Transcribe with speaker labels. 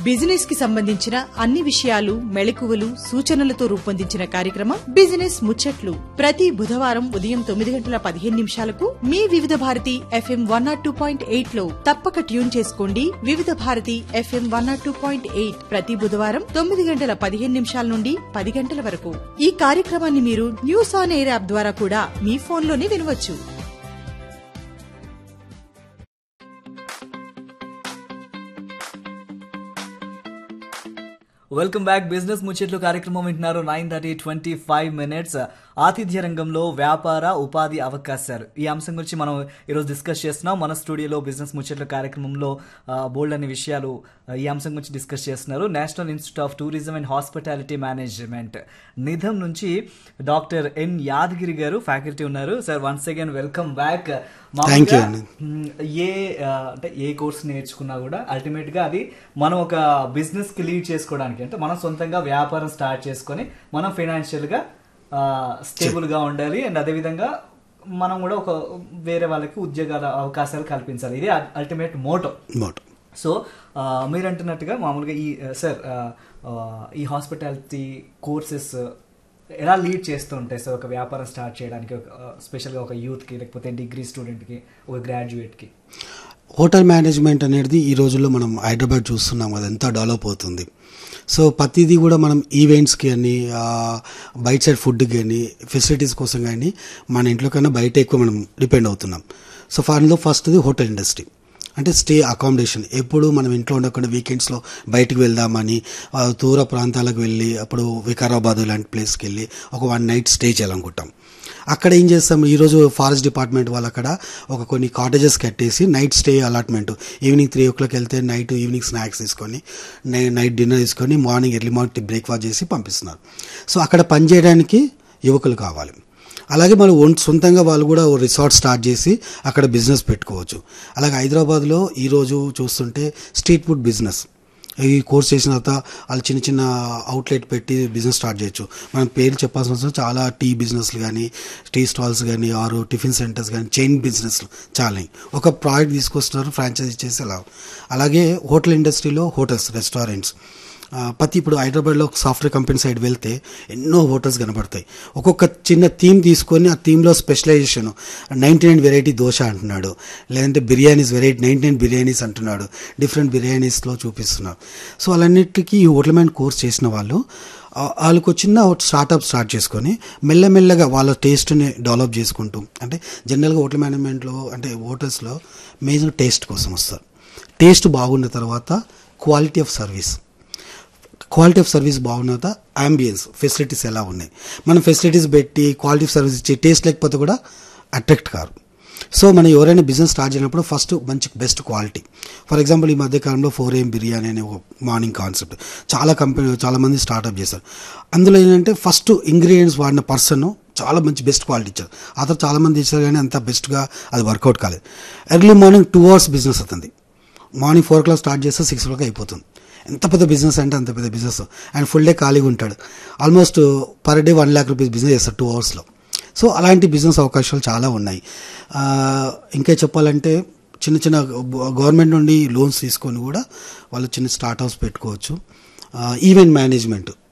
Speaker 1: Business కి సంబంధించిన అన్ని విషయాలు మెళకువలు సూచనలతో రూపొందించిన కార్యక్రమం బిజినెస్ ముచ్చట్లు ప్రతి బుధవారం ఉదయం తొమ్మిది గంటల పదిహేను నిమిషాలకు మీ Vividh Bharati FM one nought two point eight లో తప్పక ట్యూన్ చేసుకోండి Vividh Bharati FM one nought two point eight ప్రతి బుధవారం తొమ్మిది గంటల పదిహేను నిమిషాల నుండి పది గంటల వరకు ఈ కార్యక్రమాన్ని మీరు న్యూస్ ఆన్ ఎయిర్ యాప్ ద్వారా కూడా మీ ఫోన్లోనే వినవచ్చు
Speaker 2: వెల్కమ్ బ్యాక్ బిజినెస్ ముచ్చట్లు కార్యక్రమం వింటున్నారు nine thirty twenty five minutes ఆతిథ్య రంగంలో వ్యాపార ఉపాధి అవకాశాలు ఈ అంశం గురించి మనం ఈరోజు డిస్కస్ చేస్తున్నాం మన స్టూడియోలో బిజినెస్ ముచ్చట్ల కార్యక్రమంలో బోల్డ్ అనే విషయాలు ఆ, ఈ అంశం గురించి డిస్కస్ చేస్తున్నారు National Institute of Tourism and Hospitality Management NITHM నుంచి డాక్టర్ ఎన్ యాదగిరి గారు ఫ్యాకల్టీ ఉన్నారు sir once again welcome back
Speaker 3: Thank you అండి.
Speaker 2: మ్, ఏ ఆ, అంటే ఏ కోర్స్ నేర్చుకున్నా కూడా అల్టిమేట్ గా అది మనం ఒక బిజినెస్ కి లీడ్ చేసుకోవడానికి అంటే మనం సొంతంగా వ్యాపారం స్టార్ట్ చేసుకొని మనం ఫైనాన్షియల్ గా స్టేబుల్ గా ఉండాలి అండ్ అదే విధంగా మనం కూడా ఒక వేరే వాళ్ళకి ఉద్యోగాల అవకాశాలు కల్పించాలి ఇది అల్టిమేట్ మోటో
Speaker 3: మోటో
Speaker 2: సో ఆ, మీరు అంటున్నట్టుగా మామూలుగా ఈ సార్ ఈ హాస్పిటాలిటీ కోర్సెస్ ఎలా లీడ్ చేస్తూ ఉంటాయి సార్ ఒక వ్యాపారం స్టార్ట్ చేయడానికి ఒక స్పెషల్గా ఒక యూత్కి లేకపోతే డిగ్రీ స్టూడెంట్కి ఒక గ్రాడ్యుయేట్కి
Speaker 3: హోటల్ మేనేజ్మెంట్ అనేది ఈ రోజుల్లో మనం హైదరాబాద్ చూస్తున్నాం అది ఎంత డెవలప్ అవుతుంది సో ప్రతిదీ కూడా మనం ఈవెంట్స్కి అని బయట సైడ్ ఫుడ్ కానీ ఫెసిలిటీస్ కోసం కానీ మన ఇంట్లో కన్నా బయట ఎక్కువ మనం డిపెండ్ అవుతున్నాం సో ఫార్లో ఫస్ట్ది హోటల్ ఇండస్ట్రీ అంటే స్టే అకామిడేషన్ ఎప్పుడు మనం ఇంట్లో ఉండకుండా వీకెండ్స్లో బయటికి వెళ్దామని ఆ, దూర ప్రాంతాలకు వెళ్ళి అప్పుడు వికారాబాద్ లాంటి ప్లేస్కి వెళ్ళి ఒక వన్ నైట్ స్టే చేయాలనుకుంటాం అక్కడ ఏం చేస్తాం ఈరోజు ఫారెస్ట్ డిపార్ట్మెంట్ వాళ్ళు అక్కడ ఒక కొన్ని కాటేజెస్ కట్టేసి night stay allotment evening three o'clock వెళ్తే నైట్ ఈవినింగ్ స్నాక్స్ తీసుకొని నై- నైట్ డిన్నర్ తీసుకొని మార్నింగ్ ఎర్లీ మార్నింగ్ బ్రేక్ఫాస్ట్ చేసి పంపిస్తున్నారు సో అక్కడ పనిచేయడానికి యువకులు కావాలి అలాగే మనం ఓన్ సొంతంగా వాళ్ళు కూడా ఓ రిసార్ట్ స్టార్ట్ చేసి అక్కడ బిజినెస్ పెట్టుకోవచ్చు అలాగే హైదరాబాద్లో ఈరోజు చూస్తుంటే స్ట్రీట్ ఫుడ్ బిజినెస్ ఈ కోర్స్ చేసిన తర్వాత వాళ్ళు చిన్న చిన్న అవుట్లెట్ పెట్టి బిజినెస్ స్టార్ట్ చేయొచ్చు మనం పేర్లు చెప్పాల్సిన అవసరం చాలా టీ బిజినెస్లు కానీ టీ స్టాల్స్ కానీ ఆరు టిఫిన్ సెంటర్స్ కానీ చైన్ బిజినెస్లు చాలా ఒక ప్రోడక్ట్ తీసుకొస్తున్నారు ఫ్రాంచైజీ చేసి అలా అలాగే హోటల్ ఇండస్ట్రీలో హోటల్స్ రెస్టారెంట్స్ ఆ, ప్రతి ఇప్పుడు హైదరాబాద్లో ఒక సాఫ్ట్వేర్ కంపెనీ సైడ్ వెళ్తే ఎన్నో హోటల్స్ కనబడతాయి ఒక్కొక్క చిన్న థీమ్ తీసుకొని ఆ థీమ్లో specialisation ninety nine variety dosa అంటున్నాడు లేదంటే biryanis variety ninety nine biryanis అంటున్నాడు డిఫరెంట్ బిర్యానీస్లో చూపిస్తున్నారు సో అలాన్నిటికీ ఈ హోటల్ మ్యాన్ కోర్స్ చేసిన వాళ్ళు ఆ, వాళ్ళకు ఒక చిన్న స్టార్ట్అప్ స్టార్ట్ చేసుకొని మెల్లమెల్లగా వాళ్ళ టేస్ట్ని డెవలప్ చేసుకుంటూ అంటే జనరల్గా హోటల్ మేనేజ్మెంట్లో అంటే హోటల్స్లో మేజర్ టేస్ట్ కోసం వస్తారు టేస్ట్ బాగున్న తర్వాత quality of service quality of service బాగున్నత అంబియన్స్ ఫెసిలిటీస్ ఎలా ఉన్నాయి మనం ఫెసిలిటీస్ పెట్టి క్వాలిటీ ఆఫ్ సర్వీస్ ఇచ్చి టేస్ట్ లేకపోతే కూడా అట్రాక్ట్ కారు సో మనం ఎవరైనా బిజినెస్ స్టార్ట్ చేసినప్పుడు ఫస్ట్ మంచి బెస్ట్ క్వాలిటీ ఫర్ ఎగ్జాంపుల్ ఈ మధ్య కాలంలో ఫోర్ ఏం బిర్యానీ అనే ఒక మార్నింగ్ కాన్సెప్ట్ చాలా కంపెనీ చాలా మంది స్టార్ట్అప్ చేశారు అందులో ఏంటంటే ఫస్ట్ ఇంగ్రీడియంట్స్ వాడిన పర్సన్ చాలా మంచి బెస్ట్ క్వాలిటీ ఇచ్చారు ఆ తర్వాత చాలా మంది ఇచ్చారు కానీ అంత బెస్ట్గా అది వర్కౌట్ కాలేదు early morning two hours business అవుతుంది morning four o'clock start చేస్తే సిక్స్ ఓ క్లాక్ అయిపోతుంది ఎంత పెద్ద బిజినెస్ అంటే అంత పెద్ద బిజినెస్ అండ్ ఫుల్ డే ఖాళీగా ఉంటాడు almost per day one lakh rupees business చేస్తాడు టూ అవర్స్లో సో అలాంటి బిజినెస్ అవకాశాలు చాలా ఉన్నాయి ఆ, ఇంకా చెప్పాలంటే చిన్న చిన్న గవర్నమెంట్ నుండి లోన్స్ తీసుకొని కూడా వాళ్ళు చిన్న స్టార్ట్అప్స్ పెట్టుకోవచ్చు ఈవెంట్ మేనేజ్మెంట్